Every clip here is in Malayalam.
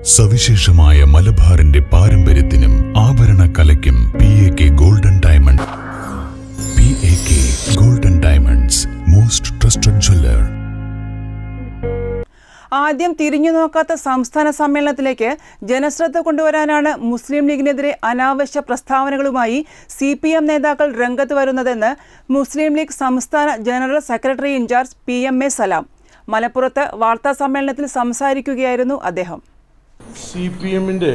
സവിശേഷമായ മലബാറിന്റെ പാരമ്പര്യത്തിനും ആഭരണ കലയ്ക്കും P A K golden diamond P A K golden diamonds most trusted jeweller ആദ്യം തിരിഞ്ഞു നോക്കാത്ത സംസ്ഥാന സമ്മേളനത്തിലേക്ക് ജനശ്രദ്ധ കൊണ്ടുവരാനാണ് മുസ്ലിം ലീഗിനെതിരെ അനാവശ്യ പ്രസ്താവനകളുമായി സി പി എം നേതാക്കൾ രംഗത്ത് വരുന്നതെന്ന് മുസ്ലിം ലീഗ് സംസ്ഥാന general secretary incharge P M A Salam മലപ്പുറത്ത് വാർത്താ സമ്മേളനത്തിൽ സംസാരിക്കുകയായിരുന്നു അദ്ദേഹം സി പി എമ്മിൻ്റെ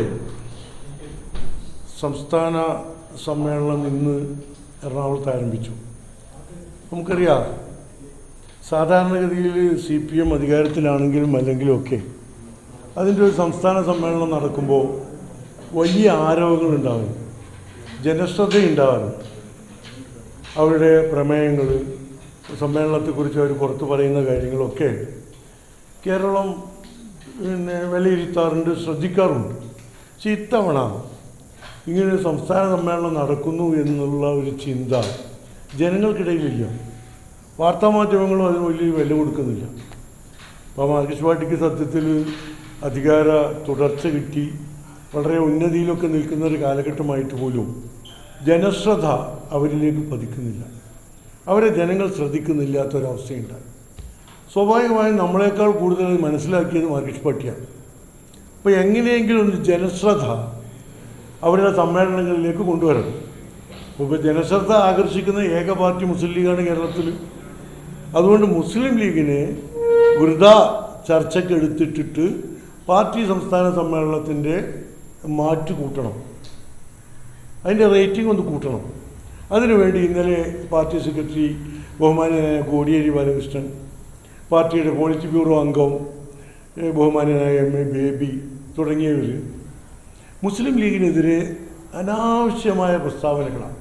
സംസ്ഥാന സമ്മേളനം ഇന്ന് എറണാകുളത്ത് ആരംഭിച്ചു നമുക്കറിയാം സാധാരണഗതിയിൽ സി പി എം അധികാരത്തിലാണെങ്കിലും അല്ലെങ്കിലും ഒക്കെ അതിൻ്റെ ഒരു സംസ്ഥാന സമ്മേളനം നടക്കുമ്പോൾ വലിയ ആരവങ്ങളുണ്ടാകും ജനശ്രദ്ധയുണ്ടാകാറുണ്ട് അവരുടെ പ്രമേയങ്ങൾ സമ്മേളനത്തെക്കുറിച്ച് അവർ പുറത്ത് പറയുന്ന കാര്യങ്ങളൊക്കെ കേരളം പിന്നെ വിലയിരുത്താറുണ്ട് ശ്രദ്ധിക്കാറുണ്ട് പക്ഷെ ഇത്തവണ ഇങ്ങനെ ഒരു സംസ്ഥാന സമ്മേളനം നടക്കുന്നു എന്നുള്ള ഒരു ചിന്ത ജനങ്ങൾക്കിടയിലില്ല വാർത്താമാധ്യമങ്ങളും അതിന് വലിയ വില കൊടുക്കുന്നില്ല അപ്പോൾ മാർക്സിസ്റ്റ് പാർട്ടിക്ക് സത്യത്തിൽ അധികാര തുടർച്ച കിട്ടി വളരെ ഉന്നതിയിലൊക്കെ നിൽക്കുന്ന ഒരു കാലഘട്ടമായിട്ട് പോലും ജനശ്രദ്ധ അവരിലേക്ക് പതിക്കുന്നില്ല അവരെ ജനങ്ങൾ ശ്രദ്ധിക്കുന്നില്ലാത്തൊരവസ്ഥയുണ്ടായി സ്വാഭാവികമായും നമ്മളെക്കാൾ കൂടുതൽ മനസ്സിലാക്കിയത് മാർക്സിസ്റ്റ് പാർട്ടിയാണ് അപ്പോൾ എങ്ങനെയെങ്കിലും ഒരു ജനശ്രദ്ധ അവരുടെ സമ്മേളനങ്ങളിലേക്ക് കൊണ്ടുവരണം ഇപ്പോൾ ജനശ്രദ്ധ ആകർഷിക്കുന്ന ഏക പാർട്ടി മുസ്ലിം ലീഗാണ് കേരളത്തിൽ അതുകൊണ്ട് മുസ്ലിം ലീഗിനെ വൃത ചർച്ചയ്ക്ക് എടുത്തിട്ടിട്ട് പാർട്ടി സംസ്ഥാന സമ്മേളനത്തിൻ്റെ മാറ്റ് കൂട്ടണം അതിൻ്റെ റേറ്റിംഗ് ഒന്ന് കൂട്ടണം അതിനുവേണ്ടി ഇന്നലെ പാർട്ടി സെക്രട്ടറി ബഹുമാനനായ കോടിയേരി ബാലകൃഷ്ണൻ പാർട്ടിയുടെ പോളിറ്റ് ബ്യൂറോ അംഗം ഏഹ്, ബഹുമാനനായ എം എ ബേബി തുടങ്ങിയവർ മുസ്ലിം ലീഗിനെതിരെ അനാവശ്യമായ പ്രസ്താവനകളാണ്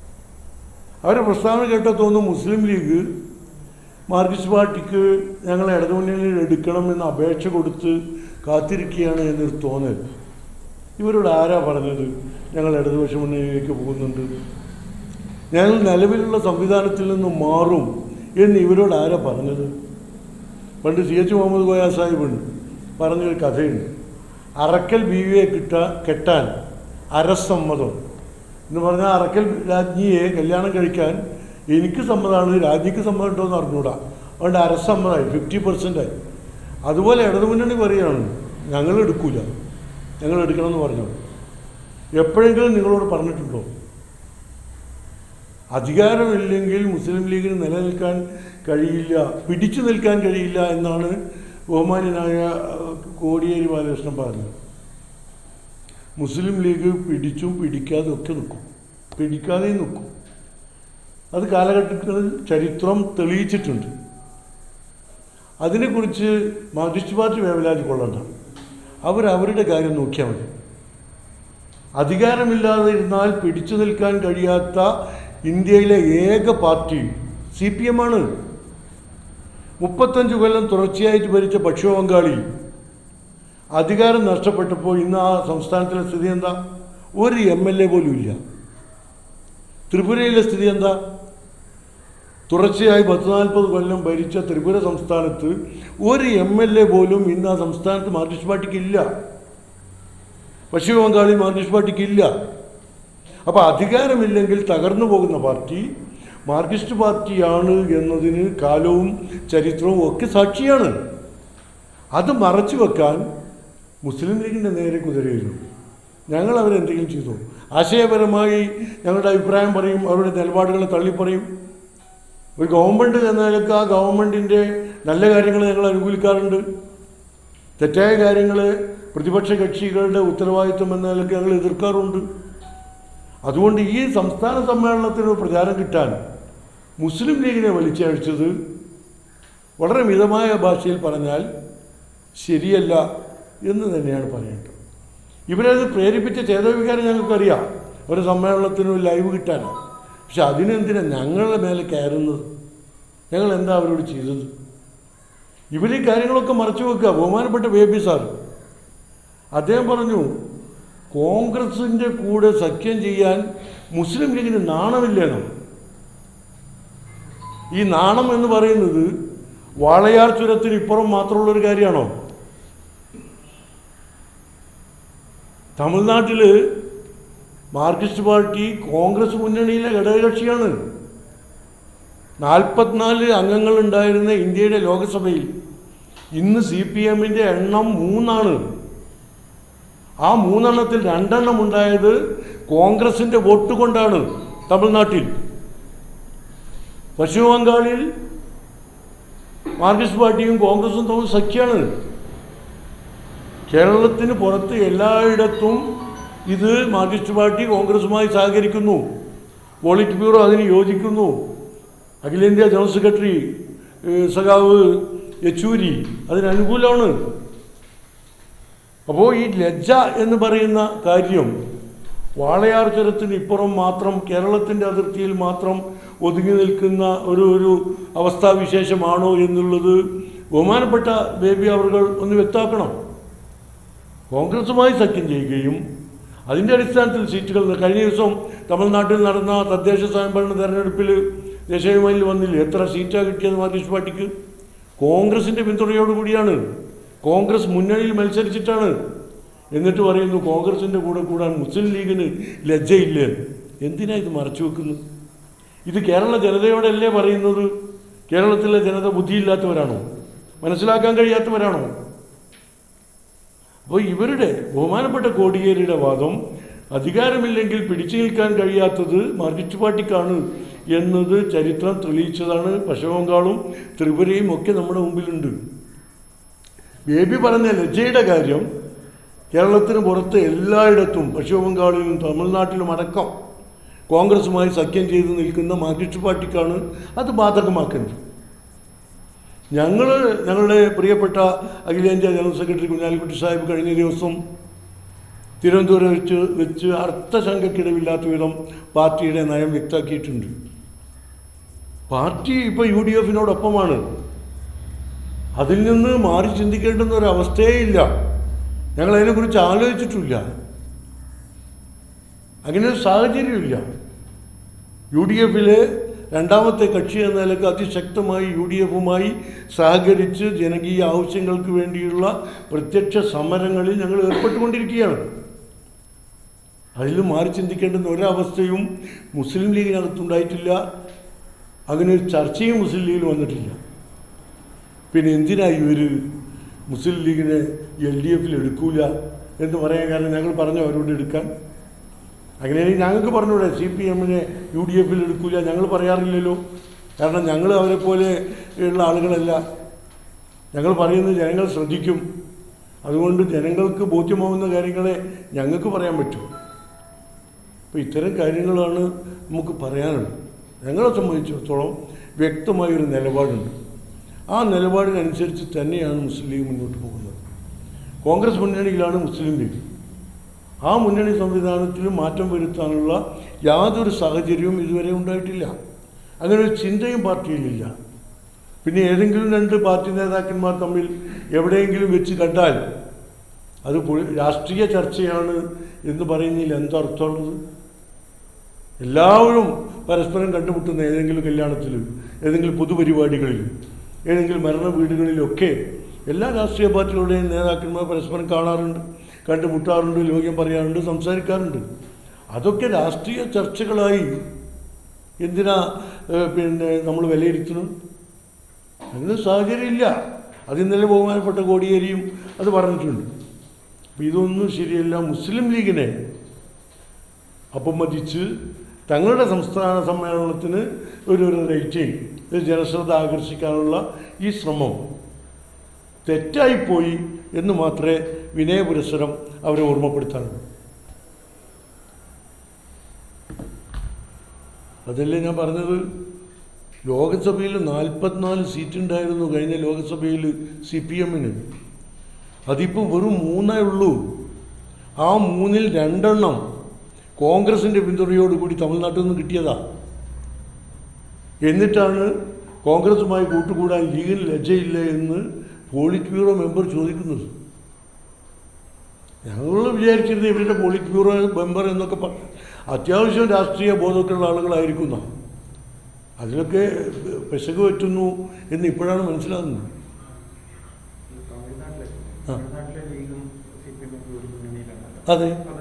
അവരുടെ പ്രസ്താവന കേട്ടാൽ തോന്നുന്നു മുസ്ലിം ലീഗ് മാർക്സിസ്റ്റ് പാർട്ടിക്ക് ഞങ്ങൾ ഇടതുമുന്നണിയിൽ എടുക്കണമെന്ന് അപേക്ഷ കൊടുത്ത് കാത്തിരിക്കുകയാണ് എന്നൊരു തോന്നൽ ഇവരോട് ആരാ പറഞ്ഞത് ഞങ്ങൾ ഇടതുപക്ഷ മുന്നണിയിലേക്ക് പോകുന്നുണ്ട് ഞങ്ങൾ നിലവിലുള്ള സംവിധാനത്തിൽ നിന്ന് മാറും എന്ന് ഇവരോട് ആരാ പറഞ്ഞത് പണ്ട് സി എച്ച് മുഹമ്മദ് കോയ സാഹിബുണ്ട് പറഞ്ഞൊരു കഥയുണ്ട് അറക്കൽ ബീവിയെ കിട്ടാ കെട്ടാൻ അരസമ്മതം എന്ന് പറഞ്ഞാൽ അറക്കൽ രാജ്ഞിയെ കല്യാണം കഴിക്കാൻ എനിക്ക് സമ്മതമാണ് രാജ്ഞിക്ക് സമ്മതം ഉണ്ടോ എന്ന് അറിഞ്ഞൂടാ അതുകൊണ്ട് അരസമ്മതമായി ഫിഫ്റ്റി പെർസെൻ്റായി അതുപോലെ ഇടതുമുന്നണി പറയുകയാണ് ഞങ്ങൾ എടുക്കൂല ഞങ്ങൾ എടുക്കണമെന്ന് പറഞ്ഞു എപ്പോഴെങ്കിലും നിങ്ങളോട് പറഞ്ഞിട്ടുണ്ടോ അധികാരമില്ലെങ്കിൽ മുസ്ലിം ലീഗിന് നിലനിൽക്കാൻ കഴിയില്ല പിടിച്ചു നിൽക്കാൻ കഴിയില്ല എന്നാണ് ബഹുമാന്യനായ അഹ്, കോടിയേരി ബാലകൃഷ്ണൻ പറഞ്ഞത് മുസ്ലിം ലീഗ് പിടിച്ചും പിടിക്കാതെ ഒക്കെ നിൽക്കും പിടിക്കാതെയും നിൽക്കും അത് കാലഘട്ടങ്ങളിൽ ചരിത്രം തെളിയിച്ചിട്ടുണ്ട് അതിനെക്കുറിച്ച് മാർക്സിസ്റ്റ് പാർട്ടി വേവലാതി കൊള്ളണ്ട അവർ അവരുടെ കാര്യം നോക്കിയാൽ മതി അധികാരമില്ലാതെ ഇരുന്നാൽ പിടിച്ചു നിൽക്കാൻ കഴിയാത്ത ഇന്ത്യയിലെ ഏക പാർട്ടി സി പി എം ആണ് മുപ്പത്തഞ്ച് കൊല്ലം തുടർച്ചയായിട്ട് ഭരിച്ച പശ്ചിമ ബംഗാളിൽ അധികാരം നഷ്ടപ്പെട്ടപ്പോൾ ഇന്ന് ആ സംസ്ഥാനത്തിലെ സ്ഥിതി എന്താ ഒരു എം എൽ എ പോലും ഇല്ല ത്രിപുരയിലെ സ്ഥിതി എന്താ തുടർച്ചയായി പത്ത് നാൽപ്പത് കൊല്ലം ഭരിച്ച ത്രിപുര സംസ്ഥാനത്ത് ഒരു എം എൽ എ പോലും ഇന്ന് ആ സംസ്ഥാനത്ത് മാർക്സിസ്റ്റ് പാർട്ടിക്ക് ഇല്ല പശ്ചിമ ബംഗാളിൽ മാർക്സിസ്റ്റ് പാർട്ടിക്ക് ഇല്ല അപ്പോൾ അധികാരമില്ലെങ്കിൽ തകർന്നു പോകുന്ന പാർട്ടി മാർക്സിസ്റ്റ് പാർട്ടിയാണ് എന്നതിന് കാലവും ചരിത്രവും ഒക്കെ സാക്ഷിയാണ് അത് മറച്ചു വെക്കാൻ മുസ്ലിം ലീഗിൻ്റെ നേരെ കുതിരയിരുന്നു ഞങ്ങൾ അവരെന്തെങ്കിലും ചെയ്തു ആശയപരമായി ഞങ്ങളുടെ അഭിപ്രായം പറയും അവരുടെ നിലപാടുകളെ തള്ളിപ്പറയും ഒരു ഗവൺമെൻറ് എന്ന നിലക്ക് ആ ഗവൺമെൻറ്റിൻ്റെ നല്ല കാര്യങ്ങൾ ഞങ്ങൾ അനുകൂലിക്കാറുണ്ട് തെറ്റായ കാര്യങ്ങൾ പ്രതിപക്ഷ കക്ഷികളുടെ ഉത്തരവാദിത്വം എന്ന നിലയ്ക്ക് ഞങ്ങൾ എതിർക്കാറുണ്ട് അതുകൊണ്ട് ഈ സംസ്ഥാന സമ്മേളനത്തിന് ഒരു പ്രചാരം കിട്ടാൻ മുസ്ലിം ലീഗിനെ വലിച്ചഴിച്ചത് വളരെ മിതമായ ഭാഷയിൽ പറഞ്ഞാൽ ശരിയല്ല എന്ന് തന്നെയാണ് പറയേണ്ടത് ഇവരത് പ്രേരിപ്പിച്ച ചേതവികാരം ഞങ്ങൾക്കറിയാം ഒരു സമ്മേളനത്തിന് ഒരു ലൈവ് കിട്ടാനാണ് പക്ഷെ അതിനെന്തിനാ ഞങ്ങളുടെ മേലെ കയറുന്നത് ഞങ്ങൾ എന്താ അവരോട് ചെയ്തത് ഇവർ ഈ കാര്യങ്ങളൊക്കെ മറച്ചു വെക്കുക ബഹുമാനപ്പെട്ട ബേബി സാർ അദ്ദേഹം പറഞ്ഞു കോൺഗ്രസിൻ്റെ കൂടെ സഖ്യം ചെയ്യാൻ മുസ്ലിം ലീഗിന് നാണമില്ലേനോ ഈ നാണം എന്ന് പറയുന്നത് വാളയാർ ചുരത്തിന് ഇപ്പുറം മാത്രമുള്ളൊരു കാര്യമാണോ തമിഴ്നാട്ടിൽ മാർക്സിസ്റ്റ് പാർട്ടി കോൺഗ്രസ് മുന്നണിയിലെ ഘടകകക്ഷിയാണ് നാൽപ്പത്തിനാല് അംഗങ്ങളുണ്ടായിരുന്ന ഇന്ത്യയുടെ ലോകസഭയിൽ ഇന്ന് സി പി എമ്മിൻ്റെ എണ്ണം മൂന്നാണ് ആ മൂന്നെണ്ണത്തിൽ രണ്ടെണ്ണം ഉണ്ടായത് കോൺഗ്രസിൻ്റെ വോട്ട് കൊണ്ടാണ് തമിഴ്നാട്ടിൽ പശ്ചിമ ബംഗാളിൽ മാർക്സിസ്റ്റ് പാർട്ടിയും കോൺഗ്രസും തമ്മിൽ സഖ്യമാണ് കേരളത്തിന് പുറത്ത് എല്ലായിടത്തും ഇത് മാർക്സിസ്റ്റ് പാർട്ടി കോൺഗ്രസുമായി സഹകരിക്കുന്നു പോളിറ്റ് ബ്യൂറോ അതിന് യോജിക്കുന്നു അഖിലേന്ത്യാ ജനറൽ സെക്രട്ടറി ഏഹ്, സഖാവ് യെച്ചൂരി അതിനനുകൂലമാണ് അപ്പോൾ ഈ ലജ്ജ എന്ന് പറയുന്ന കാര്യം വാളയാർ ചുരത്തിന് ഇപ്പുറം മാത്രം കേരളത്തിൻ്റെ അതിർത്തിയിൽ മാത്രം ഒതുങ്ങി നിൽക്കുന്ന ഒരു ഒരു അവസ്ഥാവിശേഷമാണോ എന്നുള്ളത് ബഹുമാനപ്പെട്ട ബേബി അവർ ഒന്ന് വ്യക്തമാക്കണം കോൺഗ്രസുമായി സഖ്യം ചെയ്യുകയും അതിൻ്റെ അടിസ്ഥാനത്തിൽ സീറ്റുകൾ കഴിഞ്ഞ ദിവസം തമിഴ്നാട്ടിൽ നടന്ന തദ്ദേശ സ്വയംഭരണ തെരഞ്ഞെടുപ്പിൽ ദേശീയമായിൽ വന്നില്ല എത്ര സീറ്റാണ് കിട്ടിയത് മാർക്സിസ്റ്റ് പാർട്ടിക്ക് കോൺഗ്രസിൻ്റെ പിന്തുണയോടുകൂടിയാണ് കോൺഗ്രസ് മുന്നണിയിൽ മത്സരിച്ചിട്ടാണ് എന്നിട്ട് പറയുന്നു കോൺഗ്രസിൻ്റെ കൂടെ കൂടാൻ മുസ്ലിം ലീഗിന് ലജ്ജയില്ല എന്തിനാ ഇത് മറച്ചു വെക്കുന്നത് ഇത് കേരള ജനതയോടല്ലേ പറയുന്നത് കേരളത്തിലെ ജനത ബുദ്ധിയില്ലാത്തവരാണോ മനസ്സിലാക്കാൻ കഴിയാത്തവരാണോ അപ്പോൾ ഇവരുടെ ബഹുമാനപ്പെട്ട കോടിയേരിയുടെ വാദം അധികാരമില്ലെങ്കിൽ പിടിച്ചു നിൽക്കാൻ കഴിയാത്തത് മാർക്സിസ്റ്റ് പാർട്ടിക്കാണ് എന്നത് ചരിത്രം തെളിയിച്ചതാണ് പശ്ചിമ ബംഗാളും ത്രിപുരയും ഒക്കെ നമ്മുടെ മുമ്പിലുണ്ട് ബേബി പറഞ്ഞ ലജ്ജയുടെ കാര്യം കേരളത്തിന് പുറത്ത് എല്ലായിടത്തും പശ്ചിമ ബംഗാളിലും തമിഴ്നാട്ടിലും അടക്കം കോൺഗ്രസുമായി സഖ്യം ചെയ്ത് നിൽക്കുന്ന മാർക്സിസ്റ്റ് പാർട്ടിക്കാണ് അത് ബാധകമാക്കുന്നത് ഞങ്ങൾ ഞങ്ങളുടെ പ്രിയപ്പെട്ട അഖിലേന്ത്യാ ജനറൽ സെക്രട്ടറി കുഞ്ഞാലിക്കുട്ടി സാഹിബ് കഴിഞ്ഞ ദിവസം തിരുവനന്തപുരം വെച്ച് വെച്ച് അർത്ഥശങ്കക്കിടവില്ലാത്ത വിധം പാർട്ടിയുടെ നയം വ്യക്തമാക്കിയിട്ടുണ്ട് പാർട്ടി ഇപ്പോൾ യു ഡി എഫിനോടൊപ്പമാണ് അതിൽ നിന്ന് മാറി ചിന്തിക്കേണ്ടുന്ന ഒരു അവസ്ഥയേ ഇല്ല ഞങ്ങൾ അതിനെക്കുറിച്ച് ആലോചിച്ചിട്ടില്ല അങ്ങനെ ഒരു സാഹചര്യമില്ല യു ഡി എഫിലെ രണ്ടാമത്തെ കക്ഷി എന്ന നിലക്ക് അതിശക്തമായി യു ഡി എഫുമായി സഹകരിച്ച് ജനകീയ ആവശ്യങ്ങൾക്ക് വേണ്ടിയുള്ള പ്രത്യക്ഷ സമരങ്ങളിൽ ഞങ്ങൾ ഏർപ്പെട്ടുകൊണ്ടിരിക്കുകയാണ് അതിൽ മാറി ചിന്തിക്കേണ്ടുന്ന ഒരവസ്ഥയും മുസ്ലിം ലീഗിനകത്തുണ്ടായിട്ടില്ല അങ്ങനെ ഒരു ചർച്ചയും മുസ്ലിം ലീഗിൽ വന്നിട്ടില്ല പിന്നെ എന്തിനായി ഇവർ മുസ്ലിം ലീഗിനെ എൽ ഡി എഫിൽ എടുക്കൂല എന്ന് പറയാൻ കാരണം ഞങ്ങൾ പറഞ്ഞു അവരോട് എടുക്കാൻ അങ്ങനെയാണെങ്കിൽ ഞങ്ങൾക്ക് പറഞ്ഞൂടെ സി പി എമ്മിനെ യു ഡി എഫിൽ എടുക്കൂല ഞങ്ങൾ പറയാറില്ലല്ലോ കാരണം ഞങ്ങൾ അവരെ പോലെ ഉള്ള ആളുകളല്ല ഞങ്ങൾ പറയുന്നത് ജനങ്ങൾ ശ്രദ്ധിക്കും അതുകൊണ്ട് ജനങ്ങൾക്ക് ബോധ്യമാവുന്ന കാര്യങ്ങളെ ഞങ്ങൾക്ക് പറയാൻ പറ്റും അപ്പോൾ ഇത്തരം കാര്യങ്ങളാണ് നമുക്ക് പറയാനുള്ളത് ഞങ്ങളെ സംബന്ധിച്ചിടത്തോളം വ്യക്തമായൊരു നിലപാടുണ്ട് ആ നിലപാടിനനുസരിച്ച് തന്നെയാണ് മുസ്ലിം ലീഗ് മുന്നോട്ട് പോകുന്നത് കോൺഗ്രസ് മുന്നണിയിലാണ് മുസ്ലിം ലീഗ് ആ മുന്നണി സംവിധാനത്തിൽ മാറ്റം വരുത്താനുള്ള യാതൊരു സാഹചര്യവും ഇതുവരെ ഉണ്ടായിട്ടില്ല അങ്ങനെ ഒരു ചിന്തയും പാർട്ടിയിലില്ല പിന്നെ ഏതെങ്കിലും രണ്ട് പാർട്ടി നേതാക്കന്മാർ തമ്മിൽ എവിടെയെങ്കിലും വെച്ച് കണ്ടാൽ അത് പൊളി- രാഷ്ട്രീയ ചർച്ചയാണ് എന്ന് പറയുന്നതിൽ എന്താ അർത്ഥമുള്ളത് എല്ലാവരും പരസ്പരം കണ്ടുമുട്ടുന്ന ഏതെങ്കിലും കല്യാണത്തിൽ ഏതെങ്കിലും പൊതുപരിപാടികളിൽ ഏതെങ്കിലും മരണ വീടുകളിലൊക്കെ എല്ലാ രാഷ്ട്രീയ പാർട്ടികളുടെയും നേതാക്കന്മാർ പരസ്പരം കാണാറുണ്ട് കണ്ടുമുട്ടാറുണ്ട് ലോക്യം പറയാറുണ്ട് സംസാരിക്കാറുണ്ട് അതൊക്കെ രാഷ്ട്രീയ ചർച്ചകളായി എന്തിനാ ഏഹ്, പിന്നെ നമ്മൾ വിലയിരുത്തുന്നത് അങ്ങനെ സാഹചര്യമില്ല അത് ഇന്നലെ ബഹുമാനപ്പെട്ട കോടിയേരിയും അത് പറഞ്ഞിട്ടുണ്ട് അപ്പം ഇതൊന്നും ശരിയല്ല മുസ്ലിം ലീഗിനെ അപമതിച്ച് തങ്ങളുടെ സംസ്ഥാന സമ്മേളനത്തിന് ഒരു ഒരു റേറ്റിംഗ് ഒരു ജനശ്രദ്ധ ആകർഷിക്കാനുള്ള ഈ ശ്രമം തെറ്റായിപ്പോയി എന്ന് മാത്രമേ വിനയപുരസ്സരം അവരെ ഓർമ്മപ്പെടുത്താനുള്ളൂ അതല്ലേ ഞാൻ പറഞ്ഞത് ലോകസഭയിൽ നാൽപ്പത്തിനാല് സീറ്റ് ഉണ്ടായിരുന്നു കഴിഞ്ഞ ലോകസഭയിൽ സി പി എമ്മിന് അതിപ്പോൾ വെറും മൂന്നേ ഉള്ളൂ ആ മൂന്നിൽ രണ്ടെണ്ണം കോൺഗ്രസിൻ്റെ പിന്തുണയോടുകൂടി തമിഴ്നാട്ടിൽ നിന്ന് കിട്ടിയതാ എന്നിട്ടാണ് കോൺഗ്രസുമായി കൂട്ടുകൂടാൻ ലീഗിന് ലജ്ജയില്ല എന്ന് പോളിറ്റ് ബ്യൂറോ മെമ്പർ ചോദിക്കുന്നത് ഞങ്ങൾ വിചാരിച്ചിരുന്നത് ഇവരുടെ പോളിറ്റ് ബ്യൂറോ മെമ്പർ എന്നൊക്കെ പറ അത്യാവശ്യം രാഷ്ട്രീയ ബോധമൊക്കെയുള്ള ആളുകളായിരിക്കുന്ന അതിലൊക്കെ പെശക് പറ്റുന്നു എന്ന് ഇപ്പോഴാണ് മനസ്സിലാകുന്നത് തമിഴ്നാട്ടിലെ ആ. തമിഴ്നാട്ടിലെ ലീഗും സി പി എമ്മും ഒരു മുന്നണിയിലാണല്ലോ അതെ അപ്പൊ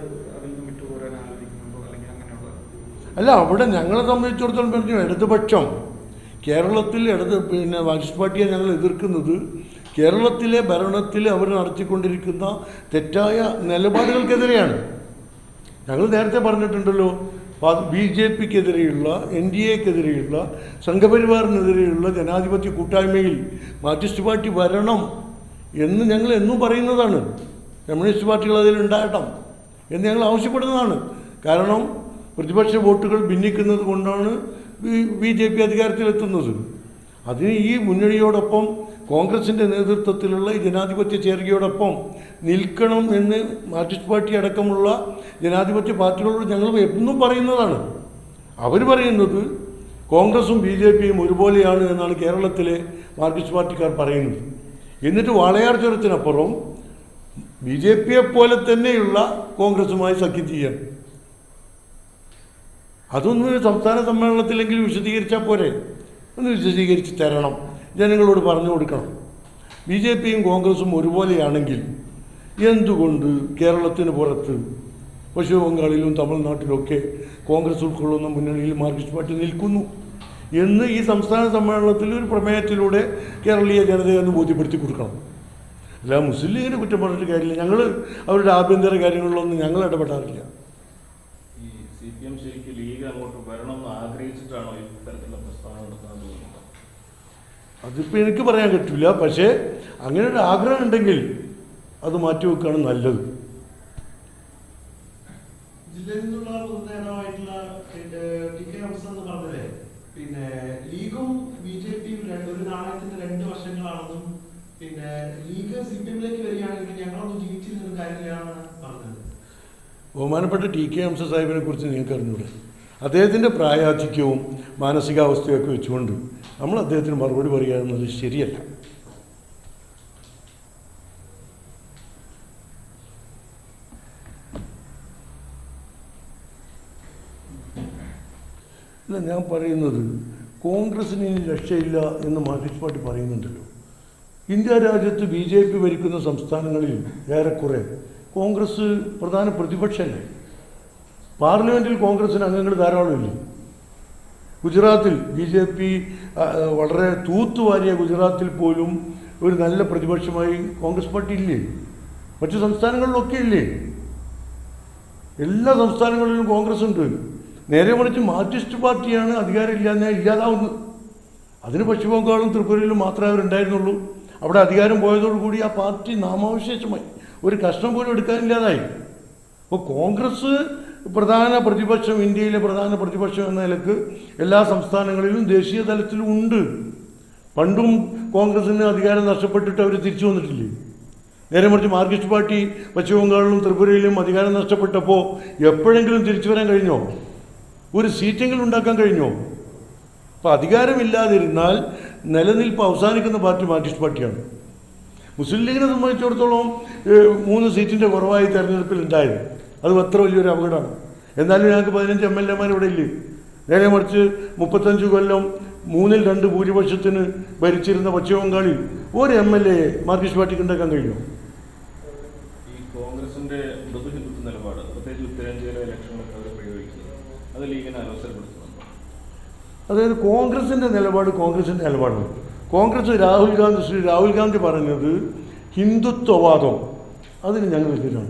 അല്ല അവിടെ ഞങ്ങളെ സംബന്ധിച്ചിടത്തോളം പറഞ്ഞു ഇടതുപക്ഷം കേരളത്തിൽ ഇടത് പിന്നെ മാർക്സിസ്റ്റ് പാർട്ടിയെ ഞങ്ങൾ എതിർക്കുന്നത് കേരളത്തിലെ ഭരണത്തിൽ അവർ നടത്തിക്കൊണ്ടിരിക്കുന്ന തെറ്റായ നിലപാടുകൾക്കെതിരെയാണ് ഞങ്ങൾ നേരത്തെ പറഞ്ഞിട്ടുണ്ടല്ലോ ബി ജെ പിക്കെതിരെയുള്ള എൻ ഡി എക്കെതിരെയുള്ള സംഘപരിവാറിനെതിരെയുള്ള ജനാധിപത്യ കൂട്ടായ്മയിൽ മാർക്സിസ്റ്റ് പാർട്ടി വരണം എന്ന് ഞങ്ങൾ എന്നും പറയുന്നതാണ് കമ്മ്യൂണിസ്റ്റ് പാർട്ടികൾ അതിൽ ഉണ്ടാകണം എന്ന് ഞങ്ങൾ ആവശ്യപ്പെടുന്നതാണ് കാരണം പ്രതിപക്ഷ വോട്ടുകൾ ഭിന്നിക്കുന്നത് കൊണ്ടാണ് ബി ജെ പി അധികാരത്തിലെത്തുന്നത് അതിന് ഈ മുന്നണിയോടൊപ്പം കോൺഗ്രസിൻ്റെ നേതൃത്വത്തിലുള്ള ഈ ജനാധിപത്യ ചേർക്കയോടൊപ്പം നിൽക്കണം എന്ന് മാർക്സിസ്റ്റ് പാർട്ടി അടക്കമുള്ള ജനാധിപത്യ പാർട്ടികളോട് ഞങ്ങൾ എന്നും പറയുന്നതാണ് അവർ പറയുന്നത് കോൺഗ്രസും ബി ജെ പിയും ഒരുപോലെയാണ് എന്നാണ് കേരളത്തിലെ മാർക്സിസ്റ്റ് പാർട്ടിക്കാർ പറയുന്നത് എന്നിട്ട് വാളയാർ ചുരത്തിനപ്പുറം ബി ജെ പിയെ പോലെ തന്നെയുള്ള കോൺഗ്രസുമായി സഖ്യം ചെയ്യാൻ അതൊന്ന് സംസ്ഥാന സമ്മേളനത്തിലെങ്കിലും വിശദീകരിച്ചാൽ പോരെ ഒന്ന് വിശദീകരിച്ച് തരണം ജനങ്ങളോട് പറഞ്ഞു കൊടുക്കണം ബി ജെ പിയും കോൺഗ്രസും ഒരുപോലെയാണെങ്കിൽ എന്തുകൊണ്ട് കേരളത്തിന് പുറത്ത് പശ്ചിമ ബംഗാളിലും തമിഴ്നാട്ടിലുമൊക്കെ കോൺഗ്രസ് ഉൾക്കൊള്ളുന്ന മുന്നണിയിൽ മാർക്സിസ്റ്റ് പാർട്ടി നിൽക്കുന്നു എന്ന് ഈ സംസ്ഥാന സമ്മേളനത്തിൽ ഒരു പ്രമേയത്തിലൂടെ കേരളീയ ജനതയെ ഒന്ന് ബോധ്യപ്പെടുത്തി കൊടുക്കണം അല്ല മുസ്ലിം ലീഗിനെ കുറ്റം പറഞ്ഞിട്ട് കാര്യമില്ല ഞങ്ങൾ അവരുടെ ആഭ്യന്തര കാര്യങ്ങളിലൊന്നും ഞങ്ങൾ ഇടപെടാറില്ല ഈ സി പി എം ശരിക്കും ലീഗ് അങ്ങോട്ട് വരണം എന്ന് ആഗ്രഹിച്ചിട്ടാണോ ഈ തരത്തിലുള്ള പ്രസ്താവന നടത്തുന്നത് തോന്നുന്നത് അതിപ്പോൾ എനിക്ക് പറയാൻ പറ്റില്ല പക്ഷേ അങ്ങനെ ഒരു ആഗ്രഹം ഉണ്ടെങ്കിൽ അത് മാറ്റിവെക്കുകയാണ് നല്ലത് ജില്ലയിൽ നിന്നുള്ള പൊതുനേതാവായിട്ടുള്ള പിന്നെ ടി കെ ഹംസ എന്ന് പറഞ്ഞത് പിന്നെ ലീഗും ബി ജെ പിയും രണ്ട് ഒരു നാണയത്തിന്റെ രണ്ട് വശങ്ങളാണെന്നും പിന്നെ ലീഗ് സി പി എമ്മിലേക്ക് വരികയാണെങ്കിൽ ഞങ്ങളൊന്നും ജീവിച്ചിരുന്നൊരു കാര്യമില്ലാന്ന് പറഞ്ഞത് ബഹുമാനപ്പെട്ട ടി കെ ഹംസ സാഹിബിനെ കുറിച്ച് നിങ്ങൾക്ക് അറിഞ്ഞൂടെ അദ്ദേഹത്തിൻ്റെ പ്രായാധിക്യവും മാനസികാവസ്ഥയൊക്കെ വെച്ചുകൊണ്ട് നമ്മൾ അദ്ദേഹത്തിന് മറുപടി പറയുക എന്നത് ശരിയല്ല ഇല്ല ഞാൻ പറയുന്നത് കോൺഗ്രസിന് ഇനി രക്ഷയില്ല എന്ന് മാർക്സിസ്റ്റ് പാർട്ടി പറയുന്നുണ്ടല്ലോ ഇന്ത്യ രാജ്യത്ത് ബി ജെ പി ഭരിക്കുന്ന സംസ്ഥാനങ്ങളിൽ ഏറെക്കുറെ കോൺഗ്രസ് പ്രധാന പ്രതിപക്ഷമല്ലേ പാർലമെൻറ്റിൽ കോൺഗ്രസിന് അംഗങ്ങൾ ധാരാളമില്ലേ ഗുജറാത്തിൽ ബി ജെ പി വളരെ തൂത്തുവാരിയ ഗുജറാത്തിൽ പോലും ഒരു നല്ല പ്രതിപക്ഷമായി കോൺഗ്രസ് പാർട്ടി ഇല്ലേ മറ്റു സംസ്ഥാനങ്ങളിലൊക്കെ ഇല്ലേ എല്ലാ സംസ്ഥാനങ്ങളിലും കോൺഗ്രസ് ഉണ്ട് നേരെ മറിച്ച് മാർക്സിസ്റ്റ് പാർട്ടിയാണ് അധികാരമില്ലാതെ ഇല്ലാതാവുന്നത് അതിന് പശ്ചിമ ബംഗാളും ത്രിപുരയിലും മാത്രമേ അവരുണ്ടായിരുന്നുള്ളൂ അവിടെ അധികാരം പോയതോടുകൂടി ആ പാർട്ടി നാമാവശേഷമായി ഒരു കഷ്ണം പോലും എടുക്കാനില്ലാതായി അപ്പോൾ കോൺഗ്രസ് പ്രധാന പ്രതിപക്ഷം ഇന്ത്യയിലെ പ്രധാന പ്രതിപക്ഷം എന്ന നിലക്ക് എല്ലാ സംസ്ഥാനങ്ങളിലും ദേശീയ തലത്തിലും ഉണ്ട് പണ്ടും കോൺഗ്രസിന് അധികാരം നഷ്ടപ്പെട്ടിട്ട് അവർ തിരിച്ചു വന്നിട്ടില്ലേ നേരെ മറിച്ച് മാർക്സിസ്റ്റ് പാർട്ടി പശ്ചിമ ബംഗാളിലും ത്രിപുരയിലും അധികാരം നഷ്ടപ്പെട്ടപ്പോൾ എപ്പോഴെങ്കിലും തിരിച്ചു വരാൻ കഴിഞ്ഞോ ഒരു സീറ്റെങ്കിലും ഉണ്ടാക്കാൻ കഴിഞ്ഞോ അപ്പോൾ അധികാരമില്ലാതിരുന്നാൽ നിലനിൽപ്പ് അവസാനിക്കുന്ന പാർട്ടി മാർക്സിസ്റ്റ് പാർട്ടിയാണ് മുസ്ലിം ലീഗിനെ സംബന്ധിച്ചിടത്തോളം ഏഹ്, മൂന്ന് സീറ്റിൻ്റെ കുറവായി തെരഞ്ഞെടുപ്പിൽ ഉണ്ടായത് അത് അത്ര വലിയൊരു അപകടമാണ് എന്നാലും ഞങ്ങൾക്ക് പതിനഞ്ച് എം എൽ എമാർ ഇവിടെ ഇല്ലേ നേരെ മറിച്ച് മുപ്പത്തഞ്ച് കൊല്ലം മൂന്നിൽ രണ്ട് ഭൂരിപക്ഷത്തിന് ഭരിച്ചിരുന്ന പശ്ചിമ ബംഗാളിൽ ഒരു എം എൽ എ മാർക്സിസ്റ്റ് പാർട്ടിക്ക് ഉണ്ടാക്കാൻ കഴിഞ്ഞു ഈ കോൺഗ്രസിന്റെ മൃദു ഹിന്ദുത്വ നിലപാട് പ്രത്യേകിച്ച് ഉത്തരേന്ത്യയിലെ ഇലക്ഷനിലൊക്കെ അവർ പ്രയോഗിക്കുന്നത് അത് ലീഗിനെ അലോസരപ്പെടുത്തുന്നുണ്ടോ അതായത് കോൺഗ്രസിൻ്റെ നിലപാട് കോൺഗ്രസിൻ്റെ നിലപാടാണ് കോൺഗ്രസ് രാഹുൽ ഗാന്ധി ശ്രീ രാഹുൽ ഗാന്ധി പറഞ്ഞത് ഹിന്ദുത്വവാദം അതിന് ഞങ്ങൾ എതിരാണ്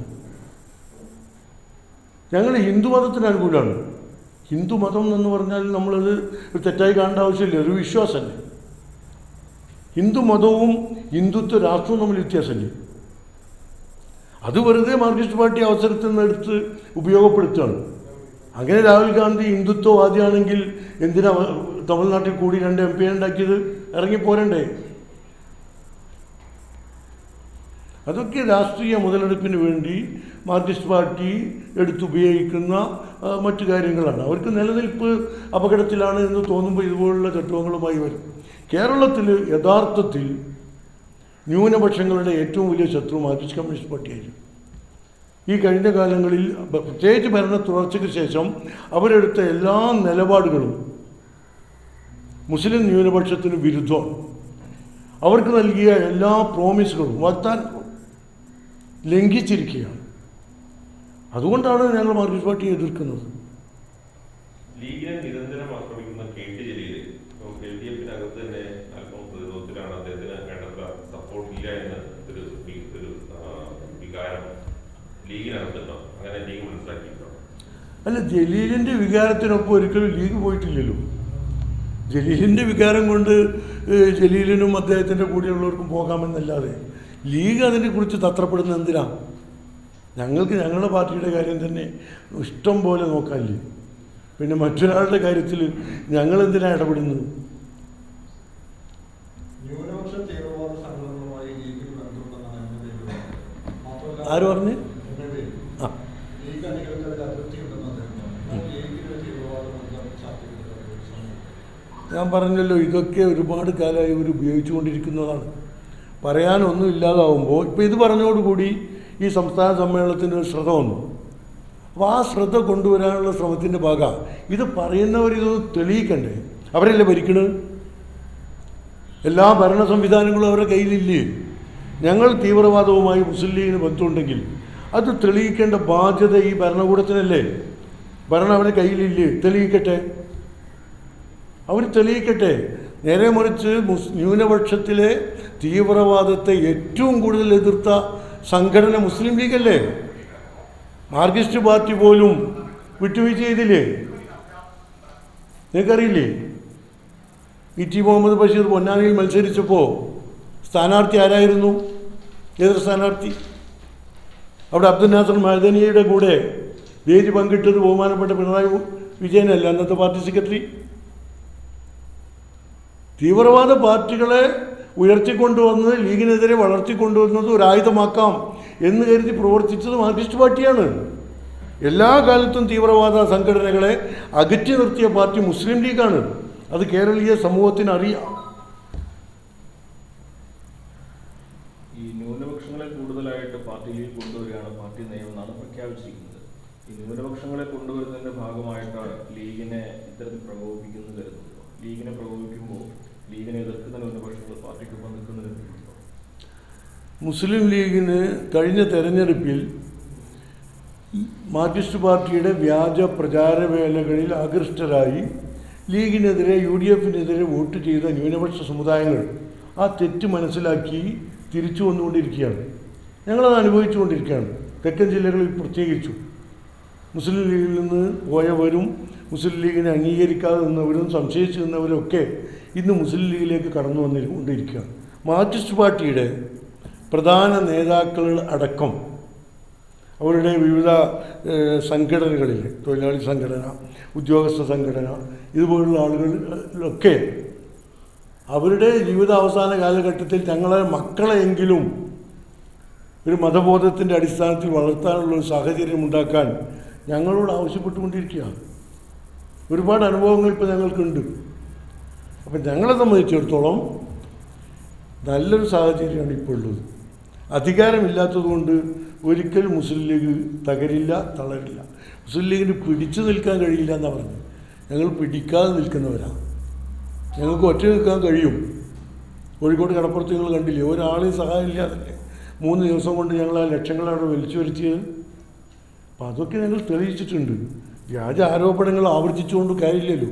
ഞങ്ങൾ ഹിന്ദുമതത്തിന് അനുകൂലമാണ് ഹിന്ദുമതം എന്ന് പറഞ്ഞാൽ നമ്മളത് ഒരു തെറ്റായി കാണേണ്ട ആവശ്യമില്ല ഒരു വിശ്വാസമല്ലേ ഹിന്ദുമതവും ഹിന്ദുത്വ രാഷ്ട്രവും തമ്മിൽ വ്യത്യാസമില്ലേ അത് വെറുതെ മാർക്സിസ്റ്റ് പാർട്ടി അവസരത്തിൽ നിന്ന് എടുത്ത് ഉപയോഗപ്പെടുത്തുകയാണ് അങ്ങനെ രാഹുൽ ഗാന്ധി ഹിന്ദുത്വവാദിയാണെങ്കിൽ എന്തിനാ തമിഴ്നാട്ടിൽ കൂടി രണ്ട് എം പി ഉണ്ടാക്കിയത് ഇറങ്ങിപ്പോരണ്ടേ അതൊക്കെ രാഷ്ട്രീയ മുതലെടുപ്പിന് വേണ്ടി മാർക്സിസ്റ്റ് പാർട്ടി എടുത്തുപയോഗിക്കുന്ന ആ, മറ്റു കാര്യങ്ങളാണ് അവർക്ക് നിലനിൽപ്പ് അപകടത്തിലാണ് എന്ന് തോന്നുമ്പോൾ ഇതുപോലുള്ള തത്വങ്ങളുമായി വരും കേരളത്തിൽ യഥാർത്ഥത്തിൽ ന്യൂനപക്ഷങ്ങളുടെ ഏറ്റവും വലിയ ശത്രു മാർക്സിസ്റ്റ് കമ്മ്യൂണിസ്റ്റ് പാർട്ടിയായിരുന്നു ഈ കഴിഞ്ഞ കാലങ്ങളിൽ ബ- പ്രത്യേകിച്ച് ഭരണ തുടർച്ചയ്ക്ക് ശേഷം അവരെടുത്ത എല്ലാ നിലപാടുകളും മുസ്ലിം ന്യൂനപക്ഷത്തിന് വിരുദ്ധമാണ് അവർക്ക് നൽകിയ എല്ലാ പ്രോമിസുകളും വാഗ്ദാനങ്ങളും ലംഘിച്ചിരിക്കുകയാണ് അതുകൊണ്ടാണ് ഞങ്ങൾ മാർക്സിസ്റ്റ് പാർട്ടിയെ എതിർക്കുന്നത് ലീഗിനെ നിരന്തരം ആക്രമിക്കുന്ന K T Jaleel L D എഫിനകത്ത് തന്നെ അല്പം പ്രതിരോധത്തിലാണ് അദ്ദേഹത്തിന് വേണ്ടത്ര സപ്പോർട്ട് ഇല്ല എന്ന് ഒരു വി- ഒരു ആ, വികാരം ലീഗിനകത്തുണ്ടോ അങ്ങനെ ലീഗ് മനസ്സിലാക്കിയിട്ടുണ്ടോ അല്ല ജലീലിൻ്റെ വികാരത്തിനൊപ്പം ഒരിക്കലും ലീഗ് പോയിട്ടില്ലല്ലോ ജലീലിൻ്റെ വികാരം കൊണ്ട് ഏഹ്, ജലീലിനും അദ്ദേഹത്തിൻ്റെ കൂടെയുള്ളവർക്കും പോകാമെന്നല്ലാതെ ലീഗ് അതിനെക്കുറിച്ച് തത്രപ്പെടുന്നത് എന്തിനാ ഞങ്ങൾക്ക് ഞങ്ങളുടെ പാർട്ടിയുടെ കാര്യം തന്നെ ഇഷ്ടം പോലെ നോക്കാനില്ലേ പിന്നെ മറ്റൊരാളുടെ കാര്യത്തിൽ ഞങ്ങൾ എന്തിനാ ഇടപെടുന്നത് ന്യൂനപക്ഷ തീവ്രവാദ സംഘടനകളുമായി ലീഗിന് ബന്ധമുണ്ടെന്നാണ് എന്റെ നിഗമനം. മാത്രമല്ല ആര് പറഞ്ഞ്? എന്റെ പേര്. ആ ലീഗ് അണികൾക്ക് അതൃപ്തിയുണ്ടെന്ന് അദ്ദേഹം പറഞ്ഞു. എന്നാൽ ലീഗിന് തീവ്രവാദ ബന്ധം ചർച്ച ചെയ്തിട്ടുള്ള ഒരു സമയം ഞാൻ പറഞ്ഞല്ലോ ഇതൊക്കെ ഒരുപാട് കാലമായി ഇവർ ഉപയോഗിച്ചുകൊണ്ടിരിക്കുന്നതാണ് പറയാനൊന്നും ഇല്ലാതാവുമ്പോൾ ഇപ്പോൾ ഇത് പറഞ്ഞതോടുകൂടി ഈ സംസ്ഥാന സമ്മേളനത്തിന് ഒരു ശ്രദ്ധ വന്നു അപ്പോൾ ആ ശ്രദ്ധ കൊണ്ടുവരാനുള്ള ശ്രമത്തിൻ്റെ ഭാഗമാണ് ഇത് പറയുന്നവരിതൊന്ന് തെളിയിക്കണ്ടേ അവരല്ലേ ഭരിക്കണത് എല്ലാ ഭരണ സംവിധാനങ്ങളും അവരുടെ കയ്യിലില്ലേ ഞങ്ങൾ തീവ്രവാദവുമായി മുസ്ലിം ലീഗിന് ബന്ധമുണ്ടെങ്കിൽ അത് തെളിയിക്കേണ്ട ബാധ്യത ഈ ഭരണകൂടത്തിനല്ലേ ഭരണം അവരുടെ കയ്യിലില്ലേ തെളിയിക്കട്ടെ അവർ തെളിയിക്കട്ടെ നേരെ മറിച്ച് മുസ് ന്യൂനപക്ഷത്തിലെ തീവ്രവാദത്തെ ഏറ്റവും കൂടുതൽ എതിർത്ത സംഘടന മുസ്ലിം ലീഗല്ലേ മാർക്സിസ്റ്റ് പാർട്ടി പോലും വിട്ടുവീഴ്ച ചെയ്തില്ലേ നിങ്ങൾക്കറിയില്ലേ ഇ ടി മുഹമ്മദ് ബഷീർ പൊന്നാനിയിൽ മത്സരിച്ചപ്പോൾ സ്ഥാനാർത്ഥി ആരായിരുന്നു എതിർ സ്ഥാനാർത്ഥി അവിടെ അബ്ദുൽ നാസർ മഹദനിയുടെ കൂടെ വേദി പങ്കിട്ടത് ബഹുമാനപ്പെട്ട പിണറായി വിജയനല്ല അന്നത്തെ പാർട്ടി സെക്രട്ടറി തീവ്രവാദ പാർട്ടികളെ ഉയർത്തിക്കൊണ്ടുവന്ന് ലീഗിനെതിരെ വളർത്തിക്കൊണ്ടുവന്നത് ഒരു ആയുധമാക്കാം എന്ന് കരുതി പ്രവർത്തിച്ചത് മാർക്സിസ്റ്റ് പാർട്ടിയാണ് എല്ലാ കാലത്തും തീവ്രവാദ സംഘടനകളെ അകറ്റി നിർത്തിയ പാർട്ടി മുസ്ലിം ലീഗാണ് അത് കേരളീയ സമൂഹത്തിന് അറിയാം ഈ ന്യൂനപക്ഷങ്ങളെ കൂടുതലായിട്ട് പാർട്ടിയിൽ കൊണ്ടുവരികയാണ് പാർട്ടി നയം എന്നാണ് പ്രഖ്യാപിച്ചിരിക്കുന്നത് ഈ ന്യൂനപക്ഷങ്ങളെ കൊണ്ടുവരുന്നതിന്റെ ഭാഗമായിട്ടാണ് ലീഗിനെ ഇത്തരത്തിൽ പ്രകോപിപ്പിക്കുന്നത് കരുതുന്നത് ലീഗിനെ പ്രകോപിപ്പിക്കുമ്പോൾ ലീഗിനെ എതിർക്കുന്ന ന്യൂനപക്ഷങ്ങൾ പാർട്ടിക്കൊപ്പം നിൽക്കുന്ന കരുതുന്നുണ്ടോ മുസ്ലിം ലീഗിന് കഴിഞ്ഞ തെരഞ്ഞെടുപ്പിൽ മാർക്സിസ്റ്റ് പാർട്ടിയുടെ വ്യാജ പ്രചാരവേലകളിൽ ആകൃഷ്ടരായി ലീഗിനെതിരെ യു ഡി എഫിനെതിരെ വോട്ട് ചെയ്ത ന്യൂനപക്ഷ സമുദായങ്ങൾ ആ തെറ്റ് മനസ്സിലാക്കി തിരിച്ചു വന്നുകൊണ്ടിരിക്കുകയാണ് ഞങ്ങളത് അനുഭവിച്ചുകൊണ്ടിരിക്കുകയാണ് തെക്കൻ ജില്ലകളിൽ പ്രത്യേകിച്ചു മുസ്ലിം ലീഗിൽ നിന്ന് പോയവരും മുസ്ലിം ലീഗിനെ അംഗീകരിക്കാതെ നിന്നവരും സംശയിച്ചു നിന്നവരൊക്കെ ഇന്ന് മുസ്ലിം ലീഗിലേക്ക് കടന്നു വന്നുകൊണ്ടിരിക്കുകയാണ് മാർക്സിസ്റ്റ് പാർട്ടിയുടെ പ്രധാന നേതാക്കൾ അടക്കം അവരുടെ വിവിധ ഏഹ്, സംഘടനകളിൽ തൊഴിലാളി സംഘടന ഉദ്യോഗസ്ഥ സംഘടന ഇതുപോലുള്ള ആളുകളിലൊക്കെ അവരുടെ ജീവിതാവസാന കാലഘട്ടത്തിൽ ഞങ്ങളെ മക്കളെയെങ്കിലും ഒരു മതബോധത്തിൻ്റെ അടിസ്ഥാനത്തിൽ വളർത്താനുള്ള ഒരു സാഹചര്യം ഉണ്ടാക്കാൻ ഞങ്ങളോട് ആവശ്യപ്പെട്ടുകൊണ്ടിരിക്കുകയാണ് ഒരുപാട് അനുഭവങ്ങൾ ഇപ്പോൾ ഞങ്ങൾക്കുണ്ട് അപ്പം ഞങ്ങളെ സംബന്ധിച്ചിടത്തോളം നല്ലൊരു സാഹചര്യമാണ് ഇപ്പോൾ ഉള്ളത് അധികാരമില്ലാത്തതുകൊണ്ട് ഒരിക്കലും മുസ്ലിം ലീഗ് തകരില്ല തളരില്ല മുസ്ലിം ലീഗിന് പിടിച്ചു നിൽക്കാൻ കഴിയില്ല എന്നാണ് പറഞ്ഞത് ഞങ്ങൾ പിടിക്കാതെ നിൽക്കുന്നവരാണ് ഞങ്ങൾക്ക് ഒറ്റ നിൽക്കാൻ കഴിയും കോഴിക്കോട് കടപ്പുറത്ത് നിങ്ങൾ കണ്ടില്ലേ ഒരാളെയും സഹായം ഇല്ലാതല്ലേ മൂന്ന് ദിവസം കൊണ്ട് ഞങ്ങൾ ആ ലക്ഷങ്ങൾ അവിടെ വലിച്ചു വരുത്തിയത് അപ്പം അതൊക്കെ ഞങ്ങൾ തെളിയിച്ചിട്ടുണ്ട് വ്യാജ ആരോപണങ്ങൾ ആവർത്തിച്ചുകൊണ്ട് കാര്യമില്ലല്ലോ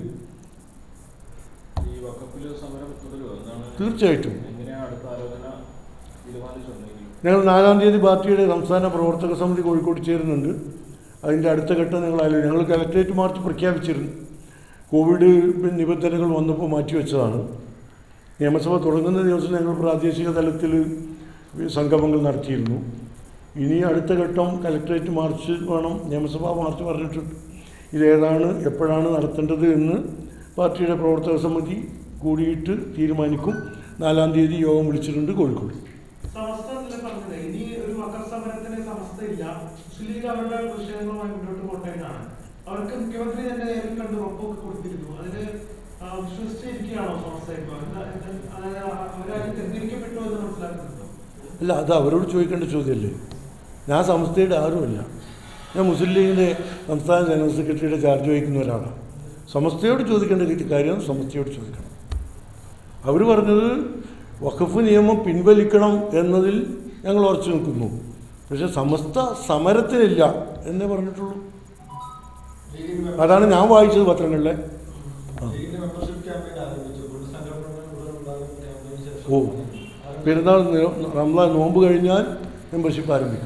ഈ വക്കപ്പിൽ സമരം തുടരുമോ എന്താണ് തീർച്ചയായിട്ടും എങ്ങനെയാണ് അടുത്ത ആലോചന തീരുമാനിച്ചിട്ടുണ്ടെങ്കിൽ ഞങ്ങൾ നാലാം തീയതി പാർട്ടിയുടെ സംസ്ഥാന പ്രവർത്തക സമിതി കോഴിക്കോട് ചേരുന്നുണ്ട് അതിൻ്റെ അടുത്ത ഘട്ടം ഞങ്ങൾ ആലോചിക്കും ഞങ്ങൾ കലക്ട്രേറ്റ് മാർച്ച് പ്രഖ്യാപിച്ചിരുന്നു കോവിഡ് നിബന്ധനകൾ വന്നപ്പോൾ മാറ്റിവെച്ചതാണ് നിയമസഭ തുടങ്ങുന്ന ദിവസം ഞങ്ങൾ പ്രാദേശിക തലത്തിൽ സംഗമങ്ങൾ നടത്തിയിരുന്നു ഇനി അടുത്ത ഘട്ടം കലക്ട്രേറ്റ് മാർച്ച് വേണം നിയമസഭാ മാർച്ച് പറഞ്ഞിട്ടുണ്ട് ഇതേതാണ് എപ്പോഴാണ് നടത്തേണ്ടത് എന്ന് പാർട്ടിയുടെ പ്രവർത്തക സമിതി കൂടിയിട്ട് തീരുമാനിക്കും നാലാം തീയതി യോഗം വിളിച്ചിട്ടുണ്ട് കോഴിക്കോട് സമസ്ത എന്നല്ലേ പറഞ്ഞത് ഇനി ഒരു മകർ സമരത്തിന് സമസ്തയില്ല മുസ്ലിം ലീഗ് അവരുടെ വിഷയങ്ങളുമായി മുന്നോട്ട് പോട്ടേക്കാണ് അവർക്ക് മുഖ്യമന്ത്രി തന്നെ നേരിൽ കണ്ട് ഉറപ്പൊക്കെ കൊടുത്തിരുന്നു അതിന് ആ, വിശ്വസിച്ചിരിക്കുകയാണോ സമസ്ത ഇപ്പൊ എന്താ എന്താ- അതായത് അവരാരും തെറ്റിദ്ധരിക്കപ്പെട്ടു എന്ന് മനസ്സിലാക്കുന്നുണ്ടോ അല്ല അത് അവരോട് ചോദിക്കേണ്ട ചോദ്യമല്ലേ ഞാൻ സംസ്ഥയുടെ ആരുമല്ല ഞാൻ മുസ്ലിം ലീഗിൻ്റെ സംസ്ഥാന ജനറൽ സെക്രട്ടറിയുടെ ചാർജ് വഹിക്കുന്ന ഒരാളാണ് സമസ്തയോട് ചോദിക്കേണ്ട രീതി കാര്യം സമസ്തയോട് ചോദിക്കണം അവർ പറഞ്ഞത് വഖഫ് നിയമം പിൻവലിക്കണം എന്നതിൽ ഞങ്ങൾ ഉറച്ചു നിൽക്കുന്നു പക്ഷെ സമസ്ത സമരത്തിനില്ല എന്നേ പറഞ്ഞിട്ടുള്ളൂ ലീഗിന്റെ അതാണ് ഞാൻ വായിച്ചത് പത്രങ്ങളിലെ ലീഗിന്റെ മെമ്പർഷിപ്പ് ക്യാമ്പയിൻ ആരംഭിച്ചു പുനഃസംഘടന ഉടൻ ഉണ്ടാകും ക്യാമ്പയിന് ഓ ശേഷം പെരുന്നാൾ നി- റംസാൻ നോമ്പ് കഴിഞ്ഞാൽ മെമ്പർഷിപ്പ് ആരംഭിക്കും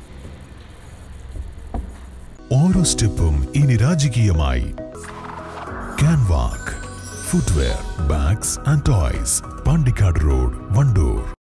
ഓരോ സ്റ്റെപ്പും ഇനി രാജകീയമായി Canwalk footwear bags and toys Pandikkad road Wandoor